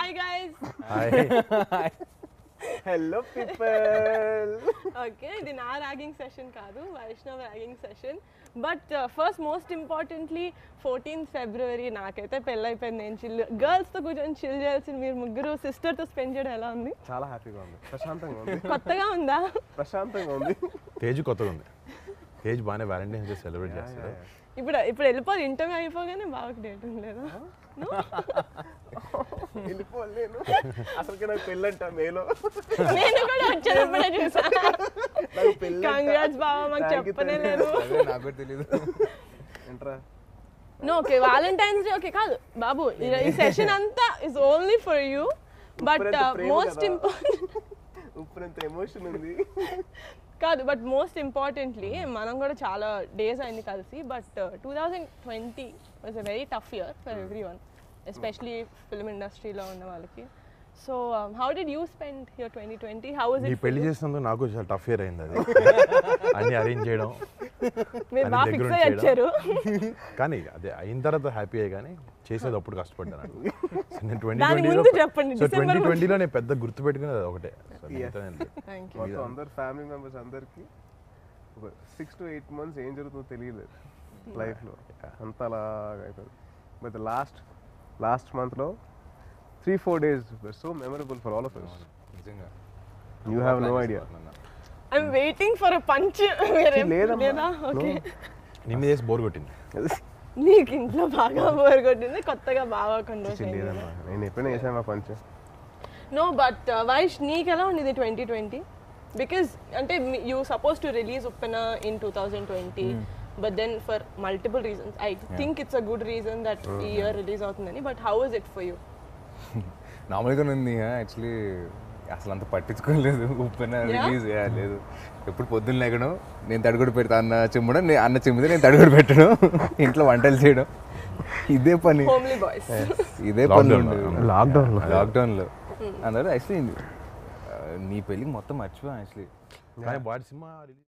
Hi guys hi hello people okay ఇది నా ragging session కాదు Vaishnav ragging session but first most importantly fourteenth February నాకైతే పెళ్ళైపోయింది నేను చిల్ గర్ల్స్తో కూర్చొని చిల్ చేయాల్సింది మీరు ముగ్గురు సిస్టర్తో స్పెండ్ చేయడం ఎలా ఉంది చాలా హ్యాపీగా ఉంది ప్రశాంతంగా ఉంది కొత్తగా ఉందా ప్రశాంతంగా ఉంది తేజ్ కొత్తగా ఉంది తేజ్ బాగానే వ్యాలంటైన్స్ డే సెలబ్రేట్ చేస్తాడు ఇప్పుడు ఇప్పుడు వెళ్ళిపోదు ఇంటర్వ్యూ అయిపోగానే బాగా డేట్ లేదా వెళ్ళిపోలేను అసలుకి నాకు పెళ్ళంట మేలో నేను కూడా వచ్చేటప్పుడే చూసాను నాకు పెళ్ళంట కంగ్రాట్స్ బావ మాకు Thank you, చెప్పనే thank you. లేదు అదే నాకు కూడా తెలీదు ఏంట్రా no okay Valentine's day okay కాదు బాబు ఈ- ఈ సెషన్ అంతా is only for you but ఉప్పురంత ప్రేమ మోస్ట్ కదా. ఇంపార్టెంట్ ఉప్పునంత ఎమోషన్ ఉంది కాదు బట్ మోస్ట్ ఇంపార్టెంట్లీ మనం కూడా చాలా డేస్ అయింది కలిసి but two thousand twenty was a very tough year for everyone especially film ఇండస్ట్రీలో ఉన్న వాళ్ళకి so how did you spend your twenty twenty how was నీ ఇట్ పెళ్లి చేసినందుకు నాకు చాలా టఫ్ ఇయర్ అయింది అది అన్ని అరేంజ్ చేయడం మీరు అని బాగా దగ్గర ఫిక్స్ ఉండి అయ్యి వచ్చారు కానీ అదే అయిన తర్వాత హ్యాపీ అయ్యి కానీ చేసేది అప్పుడు కష్టపడ్డాను సో నేను ట్వంటీ దాని ట్వంటీలో ముందు చెప్పండి, సో December ట్వంటీ ముందు. ట్వంటీలో నేను పెద్ద గుర్తు పెట్టుకునేది అది ఒకటే సో మిగతా ఏం లేదు. థ్యాంక్ యూ మొత్తం అందరు ఫ్యామిలీ మెంబర్స్ అందరికి ఒక సిక్స్ టు ఎయిట్ మంత్స్ ఏం జరుగుతుందో తెలియలేదు లైఫ్లో అంత అలాగా అయిపోయింది బట్ లాస్ట్ లాస్ట్ మంత్లో three four days so memorable for all of us నిజంగా you have no idea I'm waiting for a punch లేదమ్మా. లేదా ఓకే నిన్ను చేసి బోర్ కొట్టింది నీకు ఇంట్లో బాగా బోర్ కొట్టింది కొత్తగా బాగా కన్వర్స్ లేదమ్మా నేను ఎప్పుడైనా చేశాను మా పంచ్ నో బట్ వైష్ నీకు ఎలా ఉండేది ట్వంటీ ట్వంటీ బికాస్ అంటే you suppose to release Uppena in two thousand twenty but then for multiple reasons I think it's a good reason that ఈ ఇయర్ రిలీజ్ అవుతుందని but how is it for you నార్మల్గా ఉంది actually అసలు అంత పట్టించుకోలేదు ఉప్పెన release లేదు ఎప్పుడు పొద్దున్న లేకడం నేను తడుగుడు పెడతా అన్న చిమ్మడం నేను అన్న చిమ్మితే నేను తడుగుడు పెట్టడం ఇంట్లో వంటలు చేయడం ఇదే పని హోమ్లీ బాయ్స్ ఇదే పని Lockdown లో. లాక్డౌన్ లాక్డౌన్లో అందరూ యాక్చువల్లీ నీ పెళ్ళికి మొత్తం మర్చిపోయాం యాక్చువల్లీ కానీ వాడి సినిమా release